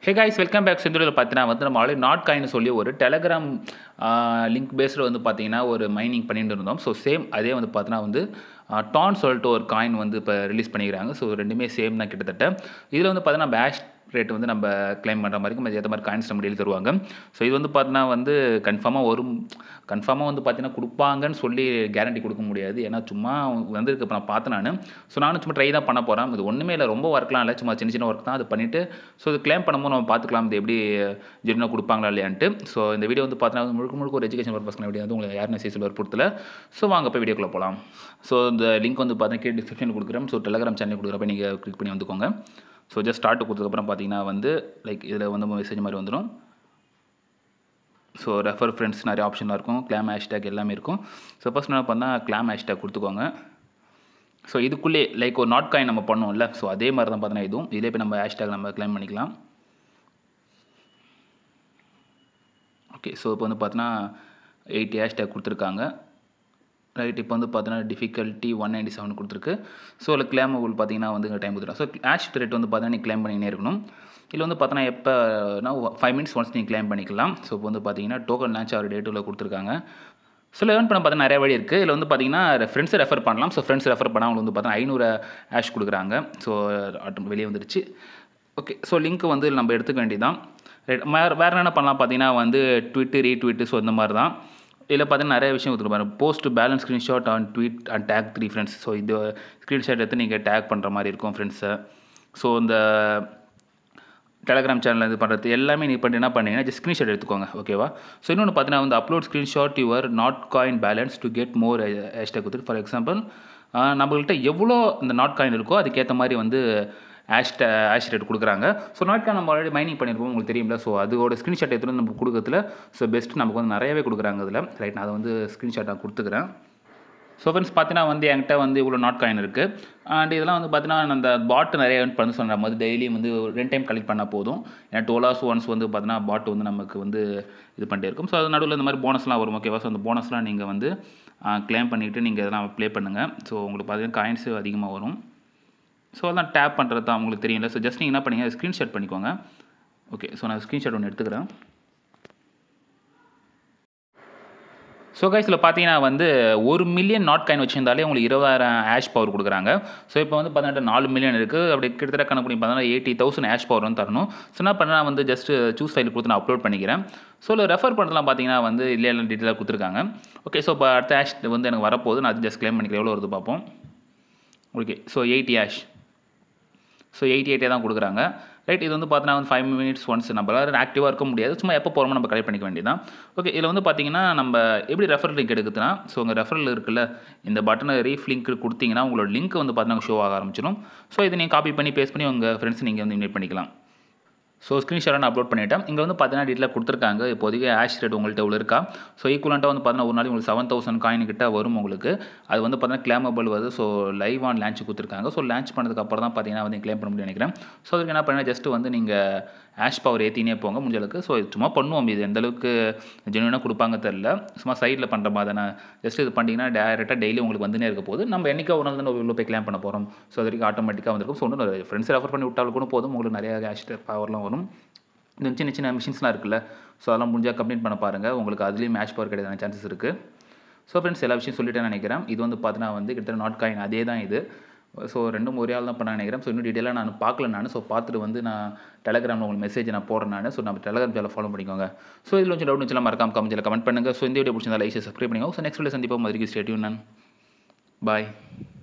ஹே guys welcome back செந்தூரில் பார்த்தீங்கன்னா வந்து நம்ம ஆல்ரெடி நாட் காயின்னு சொல்லி ஒரு டெலகிராம் லிங்க் பேஸில் வந்து பார்த்தீங்கன்னா ஒரு மைனிங் பண்ணிட்டு இருந்தோம் ஸோ சேம் அதே வந்து பார்த்தீங்கன்னா வந்து டான் சொல்லிட்டு ஒரு காயின் வந்து இப்போ ரிலீஸ் பண்ணிக்கிறாங்க ஸோ ரெண்டுமே சேம் தான் கிட்டத்தட்ட இதில் வந்து பார்த்தீங்கன்னா பேஷ் ரேட் வந்து நம்ம கிளைம் பண்ணுற மாதிரி இருக்கும் ஏற்ற மாதிரி காயின்ஸ் நம்ம டெய்லி தருவாங்க ஸோ இது வந்து பார்த்தீங்கன்னா வந்து கன்ஃபார்மாக ஒரு கன்ஃபார்மாக வந்து பார்த்தீங்கன்னா கொடுப்பாங்கன்னு சொல்லி கேரண்டி கொடுக்க முடியாது ஏன்னா சும்மா வந்திருக்கு இப்போ நான் பார்த்தேன் நான் ஸோ நானும் சும்மா ட்ரை தான் பண்ண போகிறேன் இது ஒன்றுமே இல்லை ரொம்ப ஒர்க்லாம் இல்லை சும்மா சின்ன சின்ன ஒர்க் தான் அது பண்ணிவிட்டு ஸோ இது கிளைம் பண்ணும்போது நம்ம பார்த்துக்கலாம் இது எப்படி ஜென்யூனாக கொடுப்பாங்களா இல்லையான்ட்டு ஸோ இந்த வீடியோ வந்து பார்த்தீங்கன்னா முழுக்க முழுக்க ஒரு எஜுகேஷன் பர்பஸ்க்கான வீடியோ வந்து உங்களுக்கு யாருன்னு சேசில் ஒரு பொறுத்தில் ஸோ வாங்க போய் வீடியோக்குள்ளே போகலாம் ஸோ இந்த லிங்க் வந்து பார்த்தீங்கன்னா கீழே டிஸ்கிரிப்ஷன் கொடுக்குறேன் ஸோ டெலகிராம் சேனல் கொடுக்குறப்ப நீங்கள் கிளிக் பண்ணி வந்துக்கோங்க ஸோ ஜஸ்ட் ஸ்டார்ட் கொடுத்ததுக்கப்புறம் பார்த்தீங்கன்னா வந்து லைக் இதில் வந்து மெசேஜ் மாதிரி வந்துடும் ஸோ ரெஃபர் ஃப்ரெண்ட்ஸ் நிறைய ஆப்ஷன்லாம் இருக்கும் கிளாம் ஹேஷ்டேக் எல்லாமே இருக்கும் ஸோ ஃபஸ்ட் என்ன பண்ணால் கிளாம் ஹேஷ்டேக் கொடுத்துக்கோங்க ஸோ இதுக்குள்ளே லைக் ஒரு நாட் காயின் நம்ம பண்ணோம்ல ஸோ அதே மாதிரி தான் பார்த்தீங்கன்னா இதுவும் இதே போய் நம்ம ஹேஷ்டேக் நம்ம கிளைம் பண்ணிக்கலாம் ஓகே ஸோ இப்போ வந்து பார்த்தீங்கன்னா எயிட்டி ஹேஷ்டேக் கொடுத்துருக்காங்க ரைட் இப்போ வந்து பார்த்தீங்கன்னா டிஃபிகல்ட்டி ஒன் நைன்டி செவன் கொடுத்துருக்கு ஸோ அதில் கிளைமபிள் பார்த்தீங்கன்னா வந்து டைம் கொடுத்துரும் ஸோ ஆஷ் ரேட் வந்து பார்த்தீங்கன்னா நீங்கள் கிளைம் பண்ணினே இருக்கணும் இதில் வந்து பார்த்தீங்கன்னா எப்போனா ஃபைவ் மினிட்ஸ் ஒன்ஸ் நீங்கள் கிளைம் பண்ணிக்கலாம் ஸோ இப்போ வந்து பார்த்தீங்கன்னா டோக்கன் லான்ச் ஆகிற டேட்டில் கொடுத்துருக்காங்க ஸோ லெவன் பண்ண பார்த்தா நிறைய வழி இருக்குது இதில் வந்து பார்த்தீங்கன்னா ஃப்ரெண்ட்ஸை ரெஃபர் பண்ணலாம் ஸோ ஃப்ரெண்ட்ஸ் ரெஃபர் பண்ணால் அவங்களுக்கு வந்து பார்த்தீங்கன்னா ஐநூறு ஆஷ் கொடுக்குறாங்க ஸோ ஆட்டோ வெளியே வந்துருச்சு ஓகே ஸோ லிங்க் வந்து நம்ம எடுத்துக்க வேண்டியதான் ரைட் வேறு வேறு என்ன பண்ணலாம் பார்த்தீங்கன்னா வந்து ட்விட்டு ரீட்விட்டு ஸோ இந்த மாதிரி தான் இதில் பார்த்தீங்கன்னா நிறைய விஷயம் கொடுத்துருப்பாரு post balance screenshot on tweet and tag three friends so இது ஸ்க்ரீன்ஷாட் எடுத்து நீங்கள் டேக் பண்ணுற மாதிரி இருக்கும் ஃப்ரெண்ட்ஸை ஸோ இந்த டெலகிராம் சேனல் இது பண்ணுறது எல்லாமே நீ பண்ணி என்ன பண்ணீங்கன்னா ஜஸ்ட் ஸ்க்ரீன்ஷாட் எடுத்துக்கோங்க ஓகேவா ஸோ இன்னொன்று பார்த்தீங்கன்னா வந்து upload screenshot your Notcoin balance to get more hashtag கொடுத்துட்டு ஃபார் எக்ஸாம்பிள் நம்மள்கிட்ட எவ்வளோ இந்த நாட் காயின் இருக்கோ அதுக்கேற்ற மாதிரி வந்து ஆஷ்ட ஆஷ் ரேட் கொடுக்குறாங்க ஸோ நாட் காயின் நம்ம ஆல்ரெடி மைனிங் பண்ணியிருப்போம் உங்களுக்கு தெரியும்ல ஸோ அதோட ஸ்க்ரீன்ஷாட் எடுத்துகிட்டு நம்ம கொடுக்கறதுல ஸோ பெஸ்ட் நமக்கு வந்து நிறையவே கொடுக்குறாங்க இதில் ரைட் நான் அதை வந்து ஸ்க்ரீன்ஷாட் நான் கொடுத்துக்கிறேன் ஸோ ஃப்ரெண்ட்ஸ் பார்த்தீங்கன்னா வந்து என்கிட்ட வந்து இவ்வளோ நாட் காயின் இருக்குது அண்ட் இதெல்லாம் வந்து பார்த்தீங்கன்னா அந்த பாட்டு நிறைய ஏர்ன் பண்ண சொல்கிற மாதிரி டெய்லியும் வந்து ரெண்டு டைம் கலெக்ட் பண்ணால் போதும் ஏன்னா டுவெல் ஹவர்ஸ் ஒன்ஸ் வந்து பார்த்தீங்கன்னா பாட்டு வந்து நமக்கு வந்து இது பண்ணிட்டே இருக்கும் ஸோ அது நடுவில் இந்த மாதிரி போனஸ்லாம் வரும் ஓகேவா ஸோ அந்த போனஸ்லாம் நீங்கள் வந்து கிளைம் பண்ணிவிட்டு நீங்கள் இதெல்லாம் ப்ளே பண்ணுங்கள் ஸோ உங்களுக்கு பார்த்தீங்கன்னா காயின்ஸு அதிகமாக வரும் ஸோ அதான் டேப் பண்ணுறது தான் உங்களுக்கு தெரியல ஸோ ஜஸ்ட் நீங்கள் என்ன பண்ணீங்க ஸ்க்ரீன்ஷாட் பண்ணிக்கோங்க ஓகே ஸோ நான் ஸ்க்ரீன்ஷாட் ஒன்று எடுத்துக்கிறேன் ஸோ கைஸில் பார்த்தீங்கன்னா வந்து ஒரு மில்லியன் நாட் காயின் வச்சிருந்தாலே உங்களுக்கு இருபதாயிரம் ஆஷ் பவர் கொடுக்குறாங்க ஸோ இப்போ வந்து பார்த்தீங்கன்னா நாலு மில்லியன் இருக்குது அப்படி கிட்டத்தட்ட கணக்கு பண்ணி பார்த்தீங்கன்னா எயிட்டி தௌசண்ட் ஆஷ் பவர் வந்து தரணும் ஸோ என்ன பண்ணால் வந்து ஜஸ்ட் சூஸ் ஃபைல் கொடுத்து நான் அப்லோட் பண்ணிக்கிறேன் ஸோ இல்லை ரெஃபர் பண்ணுறதுலாம் பார்த்தீங்கன்னா வந்து இல்லை எல்லாம் டீட்டெயிலாக கொடுத்துருக்காங்க ஓகே ஸோ இப்போ அடுத்த ஆஷ் வந்து எனக்கு வரப்போகுது நான் அது ஜஸ்ட் கிளைம் பண்ணிக்கிறேன் எவ்வளோ வருது பார்ப்போம் okay so eighty hash so eighty எயிட்டே தான் கொடுக்குறாங்க ரைட் இது வந்து பார்த்தீங்கன்னா வந்து ஃபைவ் மினிட்ஸ் ஒன்ஸ் நம்மளால ஆக்டிவாக இருக்க முடியாது சும்மா எப்போ போகிறோமோ நம்ம கலெக்ட் பண்ணிக்க வேண்டியதான் ஓகே இதில் வந்து பார்த்தீங்கன்னா நம்ம எப்படி ரெஃபரல் லிங்க் எடுக்குதுன்னா ஸோ உங்கள் ரெஃபரல் இருக்குல்ல இந்த பட்டனை ரீஃப் லிங்க் கொடுத்தீங்கன்னா உங்களோட லிங்க் வந்து பார்த்தீங்கன்னா ஷோ ஆக ஆரம்பிச்சிடும் ஸோ இதை நீங்கள் காப்பி பண்ணி பேஸ்ட் பண்ணி உங்கள் ஃப்ரெண்ட்ஸ் நீங்கள் வந்து இன்வைட் பண்ணிக்கலாம் ஸோ ஸ்க்ரீன்ஷாட் நான் அப்லோட் பண்ணிட்டேன் இங்கே வந்து பார்த்தீங்கன்னா டீட்டெயில் கொடுத்துருக்காங்க இப்போதைக்கு ஆஷ் ரேட் உங்கள்கிட்ட இவ்வளோ இருக்கா ஸோ ஈக்குவலண்ட்டாக வந்து பார்த்தீங்கன்னா ஒரு நாளைக்கு உங்களுக்கு செவன் தௌசண்ட் காயின் கிட்ட வரும் உங்களுக்கு அது வந்து பார்த்தீங்கன்னா கிளைமபிள் வருது ஸோ லைவ் ஆன் லான்ச் கொடுத்துருக்காங்க ஸோ லான்ச் பண்ணதுக்கு அப்புறம் தான் பார்த்தீங்கன்னா வந்து கிளைம் பண்ண முடியும் நினைக்கிறேன் ஸோ அதுக்கு என்ன பண்ணால் ஜஸ்ட் வந்து நீங்கள் ஆஷ் பவர் ஏற்றினே போங்க முடிஞ்ச அளவுக்கு ஸோ இது சும்மா பண்ணுவோம் இது எந்த அளவுக்கு ஜென்யூனாக கொடுப்பாங்க தெரில சும்மா சைடில் பண்ணுற மாதிரி தானே ஜஸ்ட் இது பண்ணிங்கன்னா டேரெக்டாக டெய்லி உங்களுக்கு வந்துனே இருக்க போது நம்ம என்றைக்கா ஒரு நாள் தானே உள்ள போய் கிளைம் பண்ண போகிறோம் ஸோ அது வரைக்கும் ஆட்டோமேட்டிக்காக வந்திருக்கும் ஸோ ஒன்றும் ஃப்ரெண்ட்ஸ் ரெஃபர் பண்ணி விட்டாலும் கூட போதும் உங்களுக்கு நிறைய ஆஷ் பவர்லாம் வரும் இந்த சின்ன சின்ன மிஷின்ஸ்லாம் இருக்குல்ல ஸோ அதெல்லாம் முடிஞ்சால் கம்ப்ளீட் பண்ண பாருங்கள் உங்களுக்கு அதுலேயும் மேட்ச் பவர் கிடையாது சான்சஸ் இருக்குது ஸோ ஃப்ரெண்ட்ஸ் எல்லா விஷயம் சொல்லிட்டேன்னு நினைக்கிறேன் இது வந்து பார்த்தீங்கன்னா வந்து கிட்டத்தட்ட நாட் காயின் அதே தான் இது ஸோ ரெண்டும் ஒரே ஆள் தான் பண்ண நினைக்கிறேன் ஸோ இன்னும் டீட்டெயிலாக நான் பார்க்கல நான் ஸோ பார்த்துட்டு வந்து நான் டெலகிராமில் உங்களுக்கு மெசேஜ் நான் போடுறேன் நான் ஸோ நம்ம டெலகிராம் சேனல் ஃபாலோ பண்ணிக்கோங்க ஸோ இதில் கொஞ்சம் டவுட் வச்சுலாம் மறக்காம கமெண்ட்டில் கமெண்ட் பண்ணுங்கள் ஸோ இந்த வீடியோ பிடிச்சிருந்தா லைக் சப்ஸ்கிரைப் பண்ணிக்கோங்க ஸோ நெக்ஸ்ட் வீடியோ சந்திப்போம் மதுரைக்கு ஸ்டேட்யூன் நான் பாய்